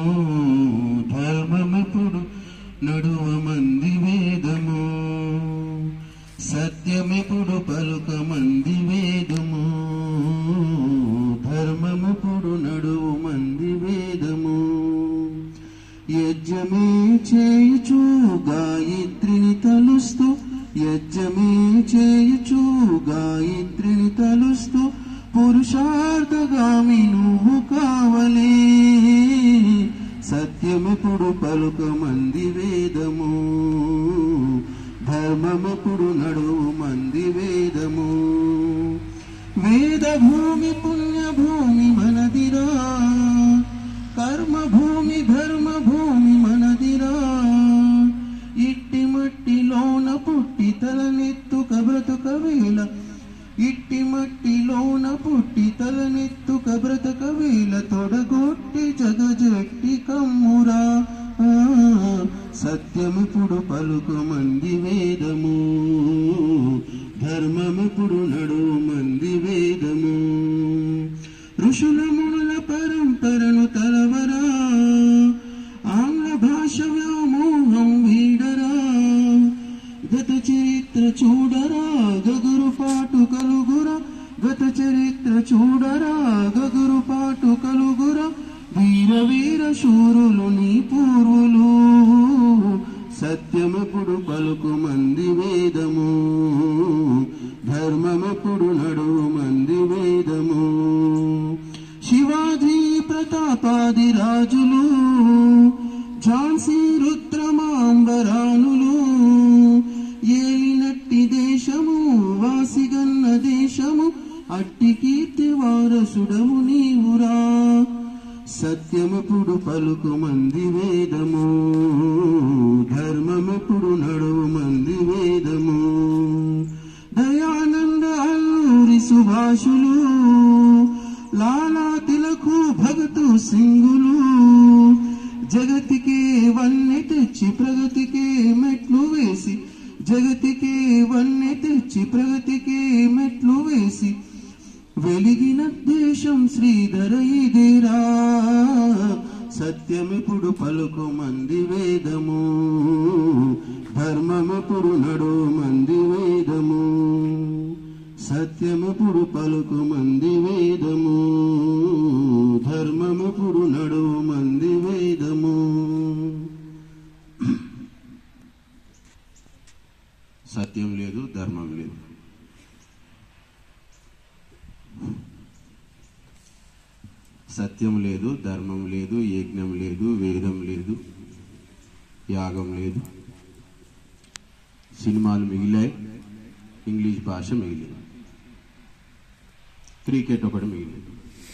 ధర్మమెప్పుడు నడువ మంది వేదము సత్యమెప్పుడు పలుక మంది వేదము ధర్మమెప్పుడు నడువు మంది వేదము యజ్ఞమే చేయుచు గాయత్రిని తలుస్తూ యజ్ఞమే చేయుచు గాయత్రిని తలుస్తూ పురుషార్థగామి నువ్వు కావలే సత్యమెప్పుడు పలుక మంది వేదము ధర్మమెప్పుడు నడువు మంది వేదము వేద భూమి పుణ్య భూమి మనదిరా కర్మ భూమి ధర్మ భూమి మనదిరా ఇట్టి మట్టిలోన పుట్టి తలనెత్తుక బ్రతుక వేళ ఇట్టి మట్టిలోన పుట్టి తలనెత్తుక బ్రతక వేళ తొడగొట్టి జగజట్టి కమ్మురా ఆ, సత్యమిప్పుడు పలుకు మంది వేదము ధర్మమిప్పుడు నడువు మంది వేదము ఋషుల మునుల పరంపరను తలవరా ఆంగ్ల భాష వ్యామోహం వీడరా గత చరిత్ర చూడరా గగురు పాటు కలుగురా గత చరిత్ర చూడరా గగురు పాటు కలుగురా వీర వీర శూరులు నీ పూర్వులు సత్యమెప్పుడు పలుకు మంది వేదము ధర్మమెప్పుడు నడువు మంది వేదము శివాజీ ప్రతాపాది రాజులు ఝాన్సీ రుద్రమాంబరానులు ఏలినట్టి దేశము వాసిగన్న దేశము అట్టి కీర్తి వారసుడము నీవురా సత్యమెప్పుడు పలుకు మంది వేదము ధర్మమెప్పుడు నడువు మంది వేదము దయానంద అల్లూరి సుభాషులు లాలా తిలకు భగతు సింగులు జగతికే వన్నె తెచ్చి ప్రగతికే మెట్లు వేసి జగతికే వన్నె తెచ్చి ప్రగతికే మెట్లు వేసి వెలిగిన దేశం శ్రీధర ఇదేరా సత్యమిప్పుడు పలుకు మంది వేదము ధర్మమిప్పుడు నడు మంది వేదము సత్యమిప్పుడు పలుకు మంది వేదము ధర్మమిప్పుడు నడు మంది వేదము సత్యం లేదు ధర్మం లేదు సత్యం లేదు ధర్మం లేదు యజ్ఞం లేదు వేదం లేదు యాగం లేదు సినిమాలు మిగిలాయి ఇంగ్లీష్ భాష మిగిలింది క్రికెట్ ఒకటి మిగిలింది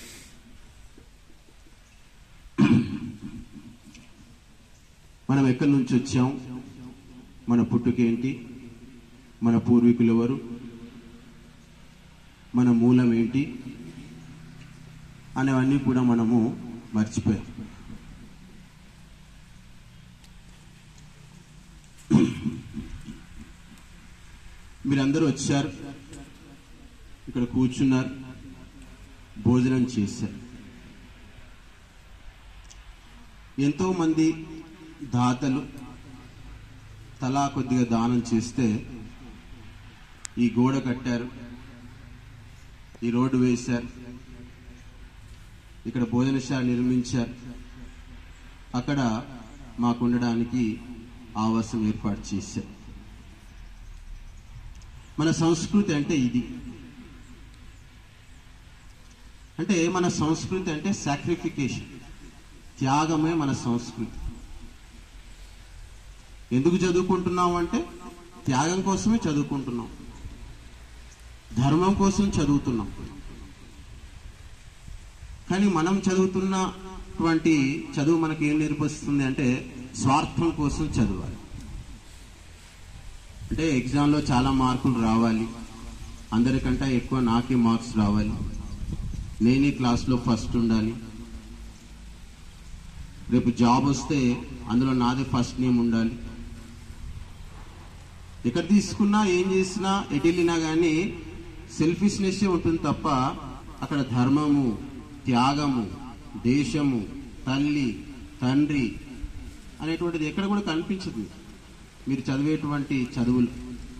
మనం ఎక్కడి నుంచి వచ్చాం మన పుట్టుకేంటి మన పూర్వీకులు ఎవరు మన మూలం ఏంటి అనేవన్నీ కూడా మనము మర్చిపోయాం మీరందరూ వచ్చారు ఇక్కడ కూర్చున్నారు భోజనం చేశారు ఎంతో మంది దాతలు తలా కొద్దిగా దానం చేస్తే ఈ గోడ కట్టారు ఈ రోడ్డు వేశారు ఇక్కడ భోజనశాల నిర్మించారు అక్కడ మాకు ఉండడానికి ఆవాసం ఏర్పాటు చేశారు మన సంస్కృతి అంటే ఇది అంటే మన సంస్కృతి అంటే సాక్రిఫికేషన్ త్యాగమే మన సంస్కృతి ఎందుకు చదువుకుంటున్నాం అంటే త్యాగం కోసమే చదువుకుంటున్నాం ధర్మం కోసం చదువుతున్నాం కానీ మనం చదువుతున్నటువంటి చదువు మనకి ఏం నేర్పిస్తుంది అంటే స్వార్థం కోసం చదవాలి అంటే ఎగ్జామ్లో చాలా మార్కులు రావాలి అందరికంటే ఎక్కువ నాకే మార్క్స్ రావాలి నేను ఈ క్లాస్లో ఫస్ట్ ఉండాలి రేపు జాబ్ వస్తే అందులో నాదే ఫస్ట్ నేమ్ ఉండాలి ఎక్కడ తీసుకున్నా ఏం చేసినా ఎటు వెళ్ళినా కానీ సెల్ఫిష్నెస్ ఉంటుంది తప్ప అక్కడ ధర్మము త్యాగము దేశము తల్లి తండ్రి అనేటువంటిది ఎక్కడ కూడా కనిపించదు మీరు చదివేటువంటి చదువులు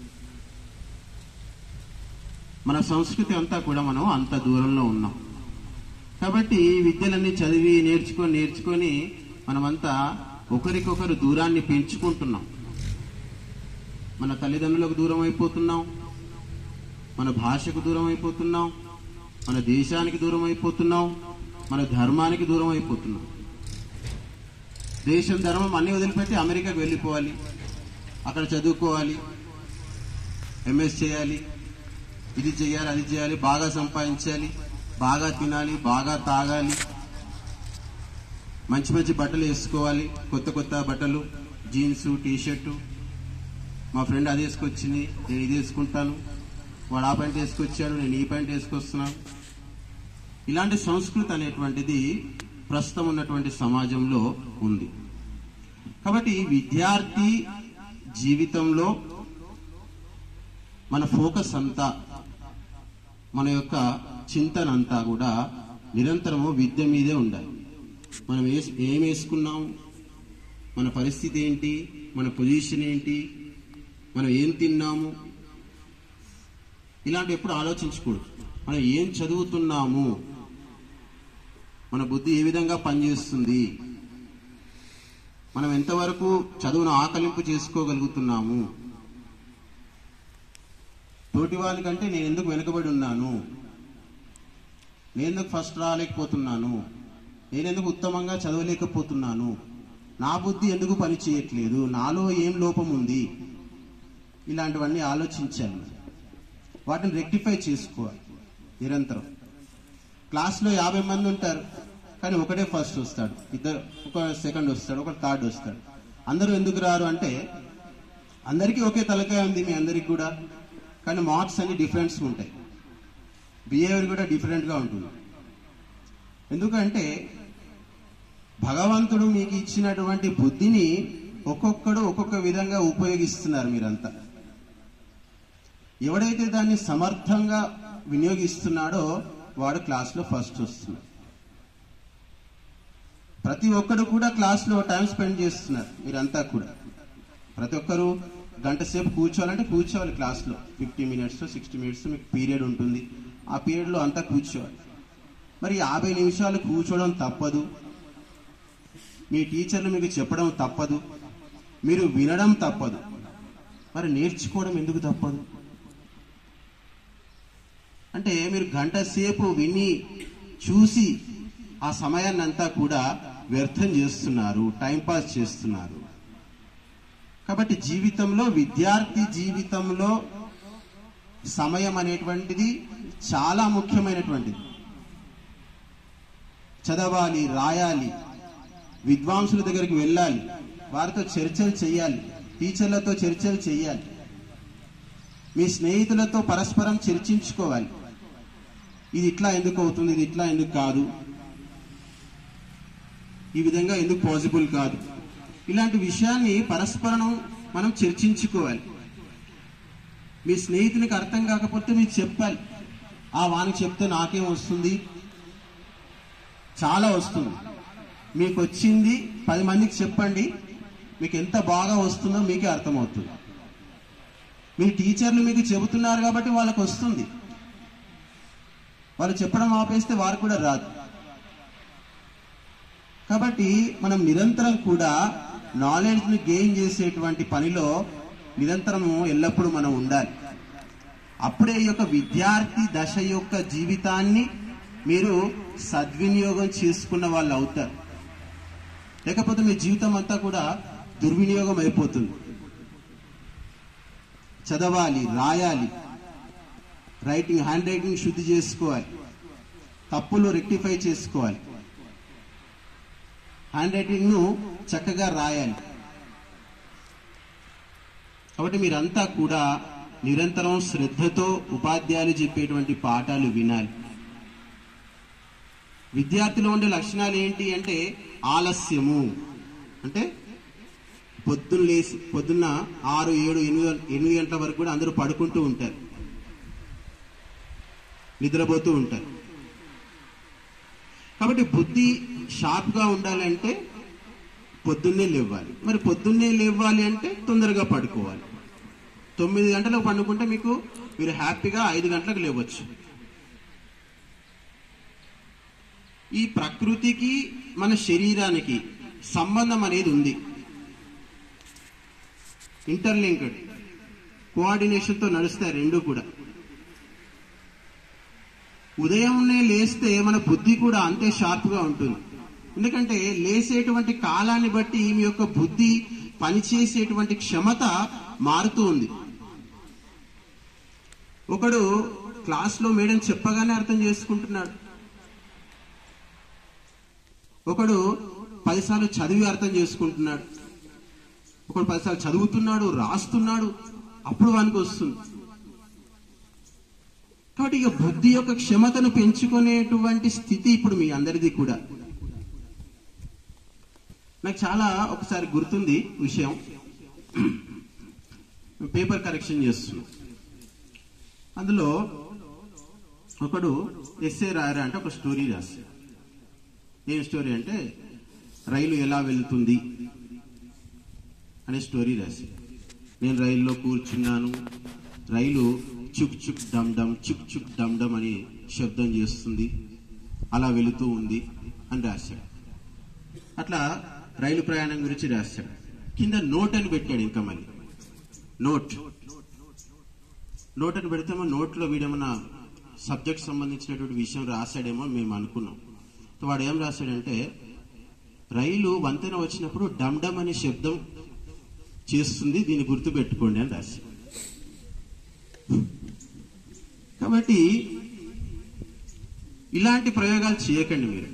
మన సంస్కృతి అంతా కూడా మనం అంత దూరంలో ఉన్నాం కాబట్టి ఈ విద్యలన్నీ చదివి నేర్చుకొని నేర్చుకొని మనమంతా ఒకరికొకరు దూరాన్ని పెంచుకుంటున్నాం మన తల్లిదండ్రులకు దూరం అయిపోతున్నాం మన భాషకు దూరం అయిపోతున్నాం మన దేశానికి దూరం అయిపోతున్నాం మన ధర్మానికి దూరం అయిపోతున్నాం దేశం ధర్మం అన్ని వదిలిపెట్టి అమెరికాకు వెళ్ళిపోవాలి అక్కడ చదువుకోవాలి ఎంఎస్ చేయాలి ఇది చేయాలి అది చేయాలి బాగా సంపాదించాలి బాగా తినాలి బాగా తాగాలి మంచి మంచి బట్టలు వేసుకోవాలి కొత్త కొత్త బట్టలు జీన్స్ టీ షర్టు మా ఫ్రెండ్ అది వేసుకొచ్చింది నేను ఇది వేసుకుంటాను వాడు ఆ ప్యాంట్ వేసుకొచ్చాడు నేను ఈ ప్యాంట్ వేసుకొస్తున్నాను ఇలాంటి సంస్కృతి అనేటువంటిది ప్రస్తుతం ఉన్నటువంటి సమాజంలో ఉంది కాబట్టి విద్యార్థి జీవితంలో మన ఫోకస్ అంతా మన యొక్క చింతన అంతా కూడా నిరంతరము విద్య మీదే ఉండాలి మనం వేస్- ఏం వేసుకున్నాం మన పరిస్థితి ఏంటి మన పొజిషన్ ఏంటి మనం ఏం తిన్నాము ఇలాంటి ఎప్పుడు ఆలోచించకూడదు మనం ఏం చదువుతున్నాము మన బుద్ధి ఏ విధంగా పనిచేస్తుంది మనం ఎంతవరకు చదువును ఆకలింపు చేసుకోగలుగుతున్నాము తోటి వాళ్ళకంటే నేను ఎందుకు వెనుకబడి ఉన్నాను నేను ఎందుకు ఫస్ట్ రాలేకపోతున్నాను నేను ఎందుకు ఉత్తమంగా చదవలేకపోతున్నాను నా బుద్ధి ఎందుకు పని చేయట్లేదు నాలో ఏం లోపం ఉంది ఇలాంటివన్నీ ఆలోచించాలి వాటిని రెక్టిఫై చేసుకోవాలి నిరంతరం క్లాస్లో యాభై మంది ఉంటారు కానీ ఒకటే ఫస్ట్ వస్తాడు ఇద్దరు ఒక సెకండ్ వస్తాడు ఒక థర్డ్ వస్తాడు అందరూ ఎందుకు రారు అంటే అందరికీ ఒకే తలకాయ ఉంది మీ అందరికి కూడా కానీ మార్క్స్ అన్ని డిఫరెంట్స్ ఉంటాయి బిహేవియర్ కూడా డిఫరెంట్గా ఉంటుంది ఎందుకంటే భగవంతుడు మీకు ఇచ్చినటువంటి బుద్ధిని ఒక్కొక్కడు ఒక్కొక్క విధంగా ఉపయోగిస్తున్నారు మీరంతా ఎవడైతే దాన్ని సమర్థంగా వినియోగిస్తున్నాడో వాడు క్లాస్లో ఫస్ట్ వస్తున్నాడు ప్రతి ఒక్కరు కూడా క్లాస్లో టైం స్పెండ్ చేస్తున్నారు మీరంతా కూడా ప్రతి ఒక్కరు గంట సేపు కూర్చోవాలంటే కూర్చోవాలి క్లాస్లో ఫిఫ్టీ మినిట్స్ సిక్స్టీ మినిట్స్ మీకు పీరియడ్ ఉంటుంది ఆ పీరియడ్లో అంతా కూర్చోవాలి మరి యాభై నిమిషాలు కూర్చోవడం తప్పదు మీ టీచర్లు మీకు చెప్పడం తప్పదు మీరు వినడం తప్పదు మరి నేర్చుకోవడం ఎందుకు తప్పదు అంటే మీరు గంట సేపు విని చూసి ఆ సమయాన్ని అంతా కూడా వ్యర్థం చేస్తున్నారు టైంపాస్ చేస్తున్నారు కాబట్టి జీవితంలో విద్యార్థి జీవితంలో సమయం అనేటువంటిది చాలా ముఖ్యమైనటువంటిది చదవాలి రాయాలి విద్వాంసుల దగ్గరికి వెళ్ళాలి వారితో చర్చలు చేయాలి టీచర్లతో చర్చలు చేయాలి మీ స్నేహితులతో పరస్పరం చర్చించుకోవాలి ఇది ఇట్లా ఎందుకు అవుతుంది ఇది ఇట్లా ఎందుకు కాదు ఈ విధంగా ఎందుకు పాసిబుల్ కాదు ఇలాంటి విషయాన్ని పరస్పరం మనం చర్చించుకోవాలి మీ స్నేహితునికి అర్థం కాకపోతే మీరు చెప్పాలి ఆ వానికి చెప్తే నాకేం వస్తుంది చాలా వస్తుంది మీకు వచ్చింది పది మందికి చెప్పండి మీకు ఎంత బాగా వస్తుందో మీకే అర్థమవుతుంది మీ టీచర్లు మీకు చెబుతున్నారు కాబట్టి వాళ్ళకి వస్తుంది వాళ్ళు చెప్పడం ఆపేస్తే వారు కూడా రాదు కాబట్టి మనం నిరంతరం కూడా నాలెడ్జ్ ని గెయిన్ చేసేటువంటి పనిలో నిరంతరము ఎల్లప్పుడూ మనం ఉండాలి అప్పుడే ఈ యొక్క విద్యార్థి దశ యొక్క జీవితాన్ని మీరు సద్వినియోగం చేసుకున్న వాళ్ళు అవుతారు లేకపోతే మీ జీవితం అంతా కూడా దుర్వినియోగం అయిపోతుంది చదవాలి రాయాలి రైటింగ్ హ్యాండ్ రైటింగ్ శుద్ధి చేసుకోవాలి తప్పులు రెక్టిఫై చేసుకోవాలి హ్యాండ్ రైటింగ్ ను చక్కగా రాయాలి కాబట్టి మీరంతా కూడా నిరంతరం శ్రద్ధతో ఉపాధ్యాయులు చెప్పేటువంటి పాఠాలు వినాలి విద్యార్థిలో ఉండే లక్షణాలు ఏంటి అంటే ఆలస్యము అంటే పొద్దున్న లేసి పొద్దున్న ఆరు ఏడు ఎనిమిది ఎనిమిది గంటల వరకు కూడా అందరూ పడుకుంటూ ఉంటారు నిద్రపోతూ ఉంటారు కాబట్టి బుద్ధి షార్ప్గా ఉండాలంటే పొద్దున్నే లేవాలి మరి పొద్దున్నే లేవాలి అంటే తొందరగా పడుకోవాలి తొమ్మిది గంటలకు పండుకుంటే మీకు మీరు హ్యాపీగా ఐదు గంటలకు లేవచ్చు ఈ ప్రకృతికి మన శరీరానికి సంబంధం అనేది ఉంది ఇంటర్లింక్డ్ కోఆర్డినేషన్తో నడుస్తాయి రెండు కూడా ఉదయంనే లేస్తే మన బుద్ధి కూడా అంతే షార్ప్గా ఉంటుంది ఎందుకంటే లేసేటువంటి కాలాన్ని బట్టి మీ యొక్క బుద్ధి పనిచేసేటువంటి క్షమత మారుతూ ఉంది ఒకడు క్లాస్లో మేడం చెప్పగానే అర్థం చేసుకుంటున్నాడు ఒకడు పదిసార్లు చదివి అర్థం చేసుకుంటున్నాడు ఒకడు పదిసార్లు చదువుతున్నాడు రాస్తున్నాడు అప్పుడు వానికి వస్తుంది కాబట్టి ఇక బుద్ధి యొక్క క్షమతను పెంచుకునేటువంటి స్థితి ఇప్పుడు మీ అందరిది కూడా నాకు చాలా ఒకసారి గుర్తుంది విషయం పేపర్ కరెక్షన్ చేస్తున్నాం అందులో ఒకడు ఎస్ఏ రాయరా అంటే ఒక స్టోరీ రాశాడు ఏం స్టోరీ అంటే రైలు ఎలా వెళ్తుంది అనే స్టోరీ రాశాడు నేను రైల్లో కూర్చున్నాను రైలు చుక్ చుక్ డమ్ డమ్ చుక్ చుక్ డమ్ డమ్ అని శబ్దం చేస్తుంది అలా వెళుతూ ఉంది అని రాశాడు అట్లా రైలు ప్రయాణం గురించి రాశాడు కింద నోట్ అని పెట్టాడు ఇంకా మళ్ళీ నోట్ నోట్ అని పెడితేమో నోట్లో వీడేమన్నా సబ్జెక్ట్ సంబంధించినటువంటి విషయం రాశాడేమో అని మేము అనుకున్నాం సో వాడు ఏం రాశాడంటే రైలు వంతెన వచ్చినప్పుడు డమ్ డమ్ అనే శబ్దం చేస్తుంది దీన్ని గుర్తు పెట్టుకోండి అని రాశాడు కాబట్టి ఇలాంటి ప్రయోగాలు చేయకండి మీరు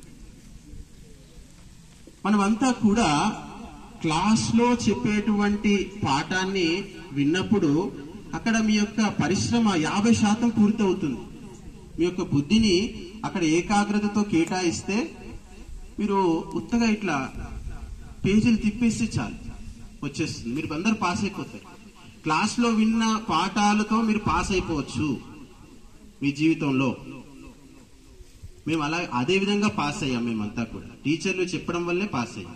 మనమంతా కూడా క్లాస్లో చెప్పేటువంటి పాఠాన్ని విన్నప్పుడు అక్కడ మీ యొక్క పరిశ్రమ యాభై శాతం పూర్తవుతుంది మీ యొక్క బుద్ధిని అక్కడ ఏకాగ్రతతో కేటాయిస్తే మీరు ఉత్తగా ఇట్లా పేజీలు తిప్పేస్తే చాలు వచ్చేస్తుంది మీరు అందరు పాస్ అయిపోతారు క్లాస్లో విన్న పాఠాలతో మీరు పాస్ అయిపోవచ్చు మీ జీవితంలో మేము అలా అదే విధంగా పాస్ అయ్యాం మేమంతా కూడా టీచర్లు చెప్పడం వల్లే పాస్ అయ్యాం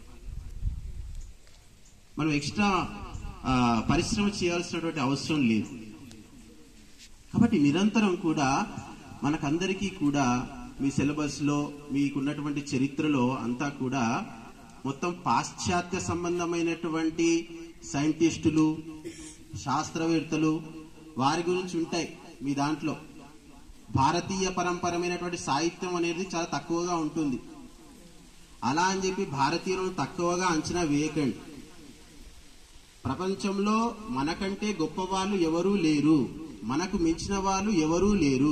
మనం ఎక్స్ట్రా ఆ, పరిశ్రమ చేయాల్సినటువంటి అవసరం లేదు కాబట్టి నిరంతరం కూడా మనకందరికీ కూడా మీ సిలబస్ లో మీకున్నటువంటి చరిత్రలో అంతా కూడా మొత్తం పాశ్చాత్య సంబంధమైనటువంటి సైంటిస్టులు శాస్త్రవేత్తలు వారి గురించి ఉంటాయి మీ దాంట్లో భారతీయ పరంపరమైనటువంటి సాహిత్యం అనేది చాలా తక్కువగా ఉంటుంది అలా అని చెప్పి భారతీయులను తక్కువగా అంచనా వేయకండి ప్రపంచంలో మనకంటే గొప్ప వాళ్ళు ఎవరూ లేరు మనకు మించిన వాళ్ళు ఎవరూ లేరు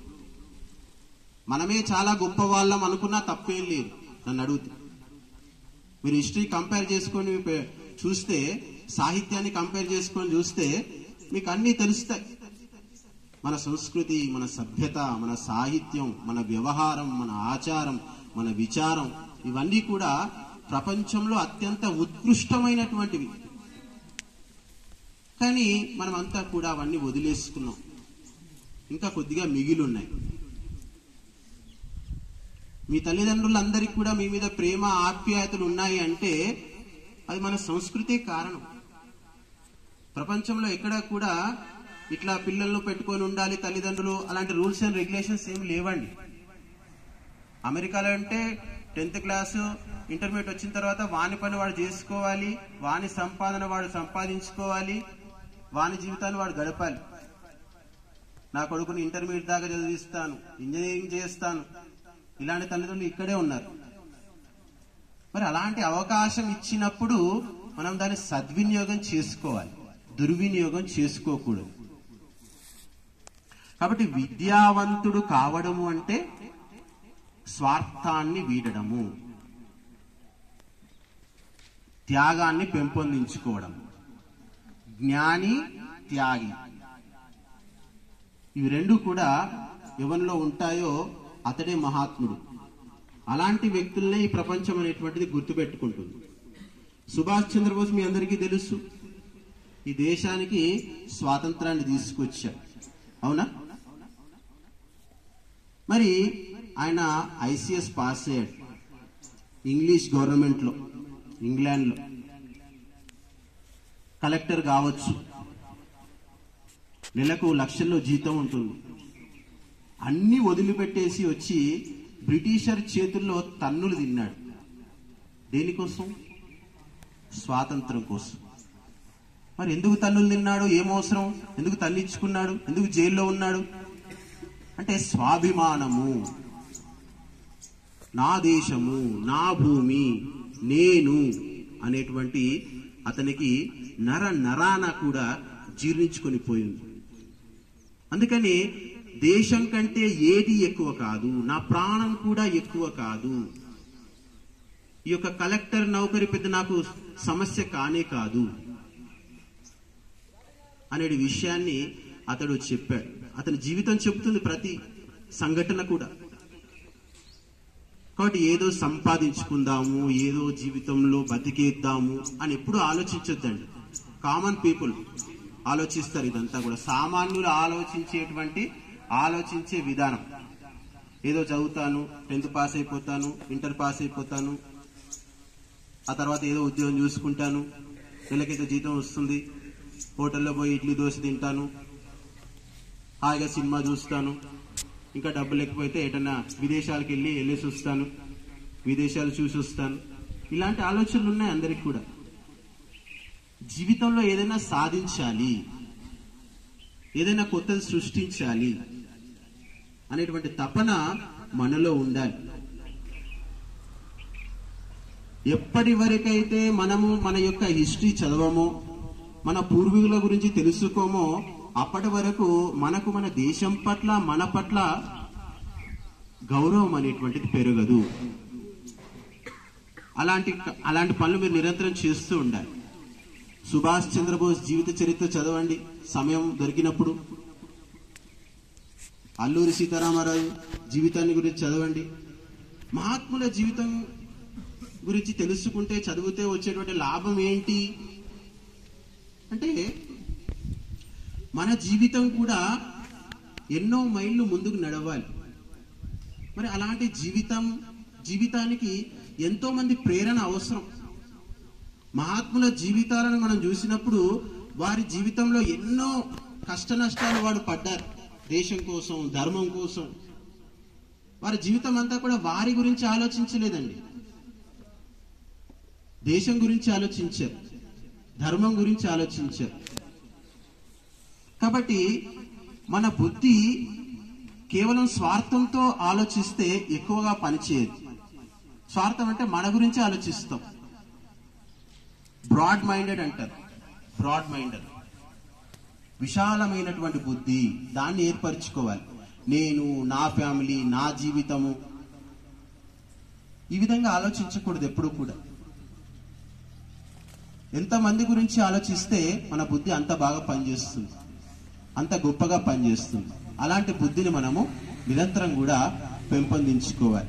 మనమే చాలా గొప్ప వాళ్ళం అనుకున్నా తప్పేం లేదు నన్ను అడుగుతే మీరు హిస్టరీ కంపేర్ చేసుకొని పె- చూస్తే సాహిత్యాన్ని కంపేర్ చేసుకొని చూస్తే మీకు అన్నీ తెలుస్తాయి మన సంస్కృతి మన సభ్యత మన సాహిత్యం మన వ్యవహారం మన ఆచారం మన విచారం ఇవన్నీ కూడా ప్రపంచంలో అత్యంత ఉత్కృష్టమైనటువంటివి కానీ మనమంతా కూడా అవన్నీ వదిలేసుకున్నాం ఇంకా కొద్దిగా మిగిలి ఉన్నాయి మీ తల్లిదండ్రులందరికీ కూడా మీ మీద ప్రేమ ఆప్యాయతలు ఉన్నాయి అంటే అది మన సంస్కృతే కారణం ప్రపంచంలో ఎక్కడ కూడా ఇట్లా పిల్లలను పెట్టుకొని ఉండాలి తల్లిదండ్రులు అలాంటి రూల్స్ అండ్ రెగ్యులేషన్స్ ఏమి లేవండి అమెరికాలో అంటే టెన్త్ క్లాసు ఇంటర్మీడియట్ వచ్చిన తర్వాత వాని పని వాడు చేసుకోవాలి వాని సంపాదన వాడు సంపాదించుకోవాలి వాని జీవితాన్ని వాడు గడపాలి నా కొడుకుని ఇంటర్మీడియట్ దాకా చదివిస్తాను ఇంజనీరింగ్ చేస్తాను ఇలాంటి తల్లిదండ్రులు ఇక్కడే ఉన్నారు మరి అలాంటి అవకాశం ఇచ్చినప్పుడు మనం దాన్ని సద్వినియోగం చేసుకోవాలి దుర్వినియోగం చేసుకోకూడదు కాబట్టి విద్యావంతుడు కావడము అంటే స్వార్థాన్ని వీడడము త్యాగాన్ని పెంపొందించుకోవడం జ్ఞాని త్యాగి ఇవి రెండు కూడా ఎవరిలో ఉంటాయో అతడే మహాత్ముడు అలాంటి వ్యక్తులనే ఈ ప్రపంచం అనేటువంటిది గుర్తుపెట్టుకుంటుంది సుభాష్ చంద్రబోస్ మీ అందరికీ తెలుసు ఈ దేశానికి స్వాతంత్రాన్ని తీసుకొచ్చాడు అవునా మరి ఆయన ఐసిఎస్ పాస్ అయ్యాడు ఇంగ్లీష్ గవర్నమెంట్లో ఇంగ్లాండ్లో కలెక్టర్ కావచ్చు నెలకు లక్షల్లో జీతం ఉంటుంది అన్ని వదిలిపెట్టేసి వచ్చి బ్రిటిషర్ చేతుల్లో తన్నులు తిన్నాడు దేనికోసం స్వాతంత్రం కోసం మరి ఎందుకు తన్నులు తిన్నాడు ఏం అవసరం ఎందుకు తన్నిచ్చుకున్నాడు ఎందుకు జైల్లో ఉన్నాడు అంటే స్వాభిమానము నా దేశము నా భూమి నేను అనేటువంటి అతనికి నర నరాన కూడా జీర్ణించుకొని పోయింది అందుకని దేశం కంటే ఏది ఎక్కువ కాదు నా ప్రాణం కూడా ఎక్కువ కాదు ఈ యొక్క కలెక్టర్ నౌకరి పెద్ద నాకు సమస్య కానే కాదు అనే విషయాన్ని అతడు చెప్పాడు అతని జీవితం చెబుతుంది ప్రతి సంఘటన కూడా కాబట్టి ఏదో సంపాదించుకుందాము ఏదో జీవితంలో బతికేద్దాము అని ఎప్పుడు ఆలోచించొద్దండి కామన్ పీపుల్ ఆలోచిస్తారు ఇదంతా కూడా సామాన్యులు ఆలోచించేటువంటి ఆలోచించే విధానం ఏదో చదువుతాను టెన్త్ పాస్ అయిపోతాను ఇంటర్ పాస్ అయిపోతాను ఆ తర్వాత ఏదో ఉద్యోగం చూసుకుంటాను నెలకైతే జీతం వస్తుంది హోటల్లో పోయి ఇడ్లీ దోశ తింటాను హాయిగా సినిమా చూస్తాను ఇంకా డబ్బులు లేకపోతే ఎటన్నా విదేశాలకు వెళ్ళి వెళ్ళేసి వస్తాను విదేశాలు చూసి వస్తాను ఇలాంటి ఆలోచనలు ఉన్నాయి అందరికి కూడా జీవితంలో ఏదైనా సాధించాలి ఏదైనా కొత్తది సృష్టించాలి అనేటువంటి తపన మనలో ఉండాలి ఎప్పటి వరకైతే మనము మన యొక్క హిస్టరీ చదవమో మన పూర్వీకుల గురించి తెలుసుకోమో అప్పటి వరకు మనకు మన దేశం పట్ల మన పట్ల గౌరవం అనేటువంటిది పెరగదు అలాంటి అలాంటి పనులు మీరు నిరంతరం చేస్తూ ఉండాలి సుభాష్ చంద్రబోస్ జీవిత చరిత్ర చదవండి సమయం దొరికినప్పుడు అల్లూరి సీతారామరాజు జీవితాన్ని గురించి చదవండి మహాత్ముల జీవితం గురించి తెలుసుకుంటే చదివితే వచ్చేటువంటి లాభం ఏంటి అంటే మన జీవితం కూడా ఎన్నో మైళ్ళు ముందుకు నడవాలి మరి అలాంటి జీవితం జీవితానికి ఎంతో మంది ప్రేరణ అవసరం మహాత్ముల జీవితాలను మనం చూసినప్పుడు వారి జీవితంలో ఎన్నో కష్ట నష్టాలు వాడు పడ్డారు దేశం కోసం ధర్మం కోసం వారి జీవితం అంతా కూడా వారి గురించి ఆలోచించలేదండి దేశం గురించి ఆలోచించారు ధర్మం గురించి ఆలోచించారు కాబట్టి మన బుద్ధి కేవలం స్వార్థంతో ఆలోచిస్తే ఎక్కువగా పనిచేయదు స్వార్థం అంటే మన గురించి ఆలోచిస్తాం బ్రాడ్ మైండెడ్ అంటారు బ్రాడ్ మైండెడ్ విశాలమైనటువంటి బుద్ధి దాన్ని ఏర్పరచుకోవాలి నేను నా ఫ్యామిలీ నా జీవితము ఈ విధంగా ఆలోచించకూడదు ఎప్పుడు కూడా ఎంతమంది గురించి ఆలోచిస్తే మన బుద్ధి అంత బాగా పనిచేస్తుంది అంత గొప్పగా పనిచేస్తుంది అలాంటి బుద్ధిని మనము నిరంతరం కూడా పెంపొందించుకోవాలి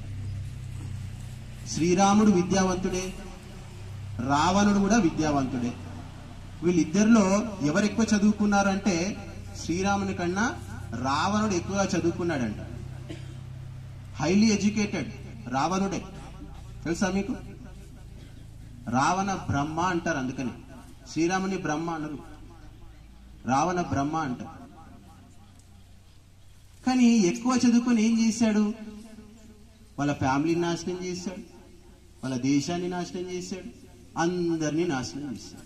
శ్రీరాముడు విద్యావంతుడే రావణుడు కూడా విద్యావంతుడే వీళ్ళిద్దరిలో ఎవరు ఎక్కువ చదువుకున్నారంటే శ్రీరాముని కన్నా రావణుడు ఎక్కువగా చదువుకున్నాడంట హైలీ ఎడ్యుకేటెడ్ రావణుడే తెలుసా మీకు రావణ బ్రహ్మ అంటారు అందుకని శ్రీరాముని బ్రహ్మ అనరు రావణ బ్రహ్మ అంటారు కానీ ఎక్కువ చదువుకొని ఏం చేశాడు వాళ్ళ ఫ్యామిలీని నాశనం చేశాడు వాళ్ళ దేశాన్ని నాశనం చేశాడు అందరినీ నాశనం చేశాడు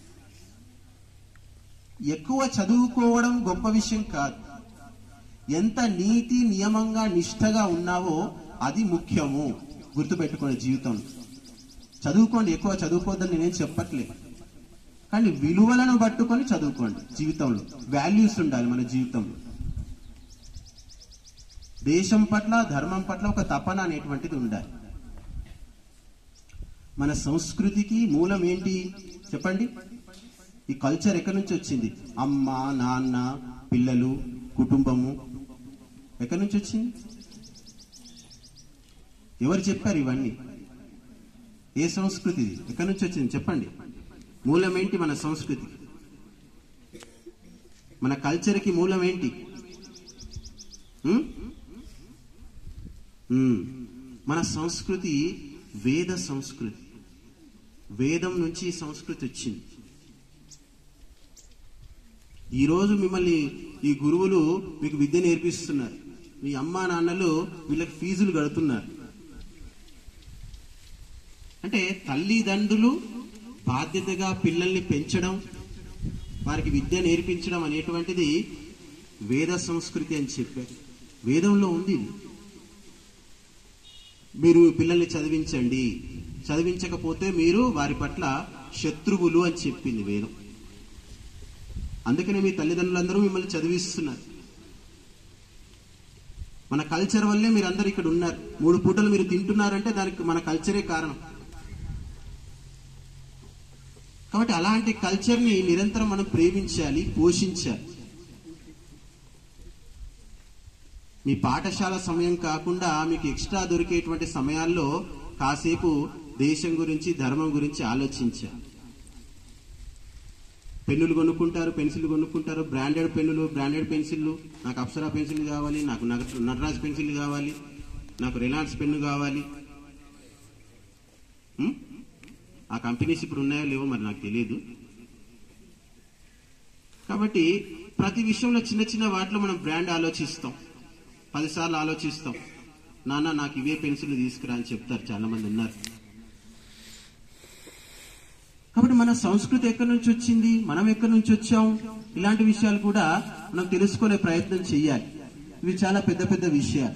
ఎక్కువ చదువుకోవడం గొప్ప విషయం కాదు ఎంత నీతి నియమంగా నిష్ఠగా ఉన్నావో అది ముఖ్యము గుర్తుపెట్టుకోండి జీవితంలో చదువుకోండి ఎక్కువ చదువుకోవద్దని నేనేం చెప్పట్లేదు కానీ విలువలను పట్టుకొని చదువుకోండి జీవితంలో వాల్యూస్ ఉండాలి మన జీవితంలో దేశం పట్ల ధర్మం పట్ల ఒక తపన అనేటువంటిది ఉండాలి మన సంస్కృతికి మూలం ఏంటి చెప్పండి ఈ కల్చర్ ఎక్కడి నుంచి వచ్చింది అమ్మ నాన్న పిల్లలు కుటుంబము ఎక్కడి నుంచి వచ్చింది ఎవరు చెప్పారు ఇవన్నీ ఏ సంస్కృతి ఇది ఎక్కడి నుంచి వచ్చింది చెప్పండి మూలం ఏంటి మన సంస్కృతి మన కల్చర్కి మూలం ఏంటి ఉమ్? ఉమ్. మన సంస్కృతి వేద సంస్కృతి వేదం నుంచి ఈ సంస్కృతి వచ్చింది ఈరోజు మిమ్మల్ని ఈ గురువులు మీకు విద్య నేర్పిస్తున్నారు మీ అమ్మా నాన్నలు వీళ్ళకి ఫీజులు కడుతున్నారు అంటే తల్లిదండ్రులు బాధ్యతగా పిల్లల్ని పెంచడం వారికి విద్య నేర్పించడం అనేటువంటిది వేద సంస్కృతి అని చెప్పారు వేదంలో ఉంది ఇది. మీరు పిల్లల్ని చదివించండి చదివించకపోతే మీరు వారి పట్ల శత్రువులు అని చెప్పింది వేదం అందుకనే మీ తల్లిదండ్రులందరూ మిమ్మల్ని చదివిస్తున్నారు మన కల్చర్ వల్లే మీరు అందరు ఇక్కడ ఉన్నారు మూడు పూటలు మీరు తింటున్నారంటే దానికి మన కల్చరే కారణం కాబట్టి అలాంటి కల్చర్ని నిరంతరం మనం ప్రేమించాలి పోషించాలి మీ పాఠశాల సమయం కాకుండా మీకు ఎక్స్ట్రా దొరికేటువంటి సమయాల్లో కాసేపు దేశం గురించి ధర్మం గురించి ఆలోచించాలి పెన్నులు కొనుక్కుంటారు పెన్సిల్ కొనుక్కుంటారు బ్రాండెడ్ పెన్నులు బ్రాండెడ్ పెన్సిళ్ళు నాకు అప్సరా పెన్సిల్ కావాలి నాకు నగ- నటరాజ్ పెన్సిల్ కావాలి నాకు రిలయన్స్ పెన్ను కావాలి ఉం? ఆ కంపెనీస్ ఇప్పుడు ఉన్నాయో లేవో మరి నాకు తెలియదు కాబట్టి ప్రతి విషయంలో చిన్న చిన్న వాటిలో మనం బ్రాండ్ ఆలోచిస్తాం పదిసార్లు ఆలోచిస్తాం నాన్న నాకు ఇవే పెన్సిల్ తీసుకురా అని చెప్తారు చాలా మంది ఉన్నారు కాబట్టి మన సంస్కృతి ఎక్కడి నుంచి వచ్చింది మనం ఎక్కడి నుంచి వచ్చాం ఇలాంటి విషయాలు కూడా మనం తెలుసుకునే ప్రయత్నం చేయాలి ఇవి చాలా పెద్ద పెద్ద విషయాలు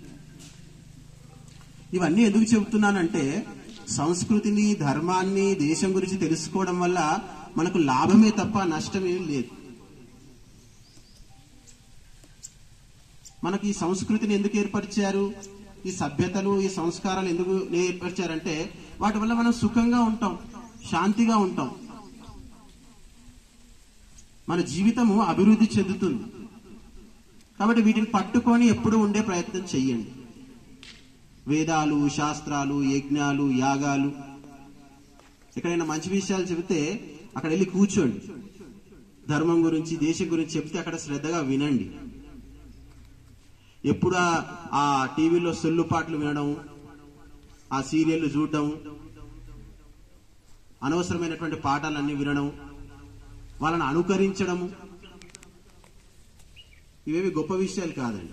ఇవన్నీ ఎందుకు చెబుతున్నానంటే సంస్కృతిని ధర్మాన్ని దేశం గురించి తెలుసుకోవడం వల్ల మనకు లాభమే తప్ప నష్టమేం లేదు మనకి ఈ సంస్కృతిని ఎందుకు ఏర్పరిచారు ఈ సభ్యతలు ఈ సంస్కారాలు ఎందుకు ఏర్పరిచారంటే వాటి వల్ల మనం సుఖంగా ఉంటాం శాంతిగా ఉంటాం మన జీవితము అభివృద్ధి చెందుతుంది కాబట్టి వీటిని పట్టుకొని ఎప్పుడు ఉండే ప్రయత్నం చెయ్యండి వేదాలు శాస్త్రాలు యజ్ఞాలు యాగాలు ఎక్కడైనా మంచి విషయాలు చెబితే అక్కడ వెళ్ళి కూర్చోండి ధర్మం గురించి దేశం గురించి చెప్తే అక్కడ శ్రద్ధగా వినండి ఎప్పుడు ఆ- ఆ టీవీలో సొల్లు పాటలు వినడం ఆ సీరియల్ చూడడం అనవసరమైనటువంటి పాఠాలన్నీ వినడం వాళ్ళని అనుకరించడము ఇవేవి గొప్ప విషయాలు కాదండి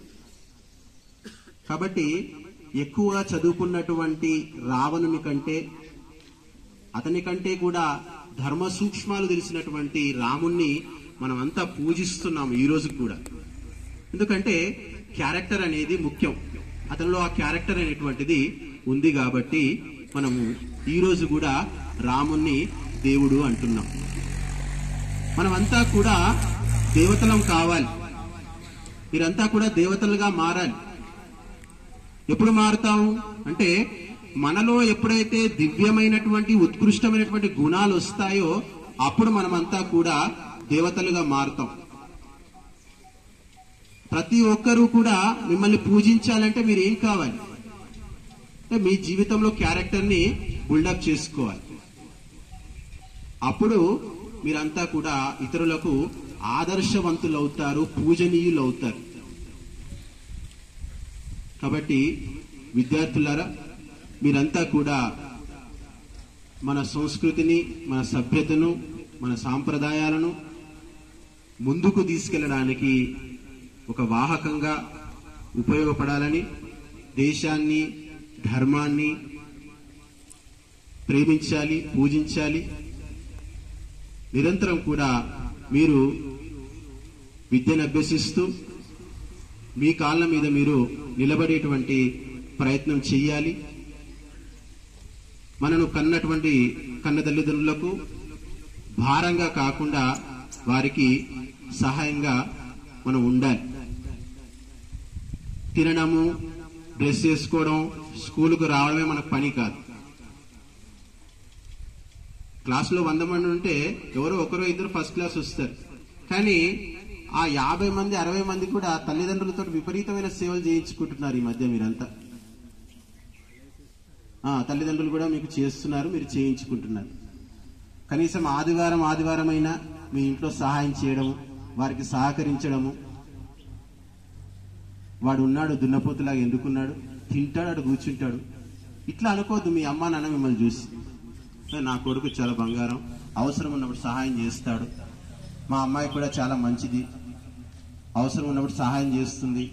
కాబట్టి ఎక్కువగా చదువుకున్నటువంటి రావణుని కంటే అతని కంటే కూడా ధర్మ సూక్ష్మాలు తెలిసినటువంటి రాముణ్ణి మనం అంతా పూజిస్తున్నాం ఈ రోజు కూడా ఎందుకంటే క్యారెక్టర్ అనేది ముఖ్యం అతనిలో ఆ క్యారెక్టర్ అనేటువంటిది ఉంది కాబట్టి మనము ఈ రోజు కూడా రాముణ్ణి దేవుడు అంటున్నాం మనమంతా కూడా దేవతలం కావాలి మీరంతా కూడా దేవతలుగా మారాలి ఎప్పుడు మారుతాము అంటే మనలో ఎప్పుడైతే దివ్యమైనటువంటి ఉత్కృష్టమైనటువంటి గుణాలు వస్తాయో అప్పుడు మనమంతా కూడా దేవతలుగా మారుతాం ప్రతి ఒక్కరూ కూడా మిమ్మల్ని పూజించాలంటే మీరు ఏం కావాలి అంటే మీ జీవితంలో క్యారెక్టర్ ని బిల్డప్ చేసుకోవాలి అప్పుడు మీరంతా కూడా ఇతరులకు ఆదర్శవంతులు అవుతారు పూజనీయులు అవుతారు కాబట్టి విద్యార్థులారా మీరంతా కూడా మన సంస్కృతిని మన సభ్యతను మన సాంప్రదాయాలను ముందుకు తీసుకెళ్ళడానికి ఒక వాహకంగా ఉపయోగపడాలని దేశాన్ని ధర్మాన్ని ప్రేమించాలి పూజించాలి నిరంతరం కూడా మీరు విద్యను అభ్యసిస్తూ మీ కాళ్ళ మీద మీరు నిలబడేటువంటి ప్రయత్నం చెయ్యాలి మనను కన్నటువంటి కన్న తల్లిదండ్రులకు భారంగా కాకుండా వారికి సహాయంగా మనం ఉండాలి తినడము డ్రెస్ వేసుకోవడం స్కూలుకు రావడమే మనకు పని కాదు క్లాసులో వంద మంది ఉంటే ఎవరో ఒకరో ఇద్దరు ఫస్ట్ క్లాస్ వస్తారు కానీ ఆ యాభై మంది అరవై మంది కూడా తల్లిదండ్రులతో విపరీతమైన సేవలు చేయించుకుంటున్నారు ఈ మధ్య మీరంతా ఆ, తల్లిదండ్రులు కూడా మీకు చేస్తున్నారు మీరు చేయించుకుంటున్నారు కనీసం ఆదివారం ఆదివారం అయినా మీ ఇంట్లో సహాయం చేయడము వారికి సహకరించడము వాడు ఉన్నాడు దున్నపోతులాగా ఎందుకున్నాడు తింటాడు అడు కూర్చుంటాడు ఇట్లా అనుకోవద్దు మీ అమ్మ నాన్న మిమ్మల్ని చూసి నా కొడుకు చాలా బంగారం అవసరం ఉన్నప్పుడు సహాయం చేస్తాడు మా అమ్మాయి కూడా చాలా మంచిది అవసరం ఉన్నప్పుడు సహాయం చేస్తుంది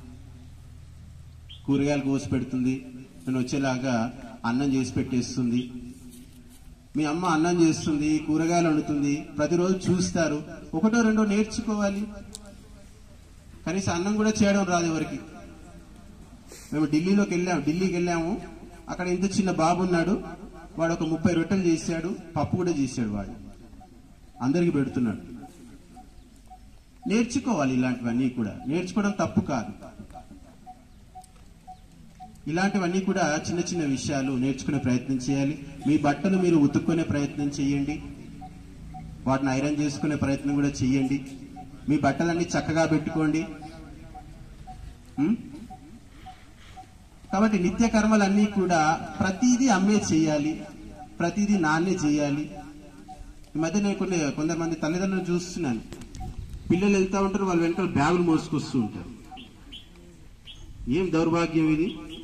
కూరగాయలు కోసి పెడుతుంది నేను వచ్చేలాగా అన్నం చేసి పెట్టేస్తుంది మీ అమ్మ అన్నం చేస్తుంది కూరగాయలు వండుతుంది ప్రతిరోజు చూస్తారు ఒకటో రెండో నేర్చుకోవాలి కనీసం అన్నం కూడా చేయడం రాదు ఎవరికి మేము ఢిల్లీలోకి వెళ్ళాము ఢిల్లీకి వెళ్ళాము అక్కడ ఇంత చిన్న బాబు ఉన్నాడు వాడు ఒక ముప్పై రొట్టెలు చేశాడు పప్పు కూడా చేశాడు వాడు అందరికి పెడుతున్నాడు నేర్చుకోవాలి ఇలాంటివన్నీ కూడా నేర్చుకోవడం తప్పు కాదు ఇలాంటివన్నీ కూడా చిన్న చిన్న విషయాలు నేర్చుకునే ప్రయత్నం చేయాలి మీ బట్టలు మీరు ఉతుక్కునే ప్రయత్నం చేయండి వాటిని ఐరన్ చేసుకునే ప్రయత్నం కూడా చేయండి మీ బట్టలన్నీ చక్కగా పెట్టుకోండి ఉం? కాబట్టి నిత్య కర్మలన్నీ కూడా ప్రతిదీ అమ్మే చేయాలి ప్రతిదీ నాన్నే చేయాలి ఈ మధ్య నేను కొన్ని కొంతమంది తల్లిదండ్రులు చూస్తున్నాను పిల్లలు వెళ్తా ఉంటారు వాళ్ళ వెనకాల బ్యాగులు మోసుకొస్తూ ఉంటారు ఏం దౌర్భాగ్యం ఇది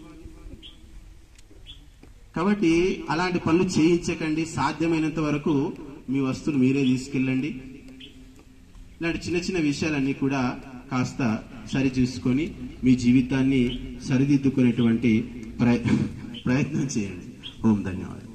కాబట్టి అలాంటి పనులు చేయించకండి సాధ్యమైనంత వరకు మీ వస్తువులు మీరే తీసుకెళ్ళండి ఇలాంటి చిన్న చిన్న విషయాలన్నీ కూడా కాస్త సరి చూసుకొని మీ జీవితాన్ని సరిదిద్దుకునేటువంటి ప్రయ- ప్రయత్నం చేయండి ఓం ధన్యవాదాలు